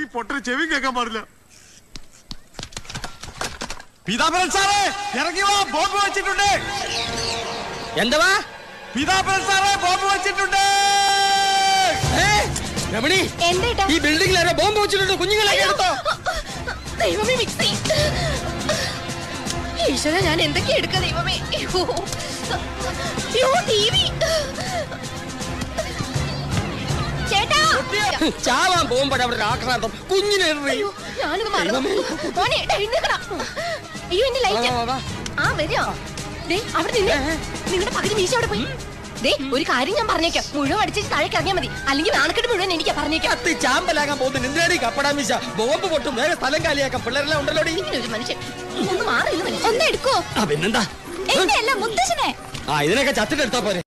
പൊട്ടന് ചെവി കേൾക്കാൻ പാടില്ല പീതാംബരൻ സാറേ ഇറങ്ങി വാ ബോംബ് വെച്ചിട്ടുണ്ട് എന്തവാ പീതാംബരൻ സാറേ ബോംബ് വെച്ചിട്ടുണ്ട് രമണി എന്തേട്ടാ ഈ ബിൽഡിംഗിൽ ആരോ ബോംബ് വെച്ചിട്ടുണ്ട് കുഞ്ഞുങ്ങളെ എടുത്തോ ദൈവമേ മിക്സി ഈശ്വര ഞാൻ എന്തൊക്കെ എടുക്ക ദൈവമേ അയ്യോ. അയ്യോ ടി വി ചേട്ടാ ചാവാൻ പോകുമ്പോഴെ അവിടെ ഒരു ആക്രാന്തം കുഞ്ഞിനെ എറി. അയ്യോ ഞാനിത് മറന്നു ദൈവമേ. മോനെ എടാ, എഴുന്നേക്കടാ. അയ്യോ എന്റെ ലൈറ്റ് വാ, വാ, വാ. ആ വരിക ദേ അവിടെ നിന്ന് നിങ്ങളുടെ പകുതി മീശ അവിടെ പോയി ദേ ഒരു കാര്യം ഞാൻ പറഞ്ഞേക്കാം മുഴുവൻ അടിച്ച് താഴേക്ക് ഇറങ്ങിയാൽ മതി അല്ലെങ്കിൽ നാണക്കെട്ട് മുഴുവൻ എനിക്ക് പറഞ്ഞേക്കാം കത്തി ചാമ്പലാകാൻ പോകുന്ന എന്തിനാടി കപ്പടാമീശ ബോംബ് പൊട്ടും വേറെ സ്ഥലം കാലിയാക്കാം പിള്ളേരെല്ലാം ഉണ്ടല്ലോടി ഇങ്ങനെ ഒരു മനുഷ്യൻ ഒന്ന് മാറി മനുഷ്യൻ ഒന്ന് എടുക്കോ ആ പിന്നെന്താ എന്റെ അല്ല മുത്തശ്ശനെ ആ ഇതിനൊക്കെ ചത്തിട്ടെടുത്താ പോരെ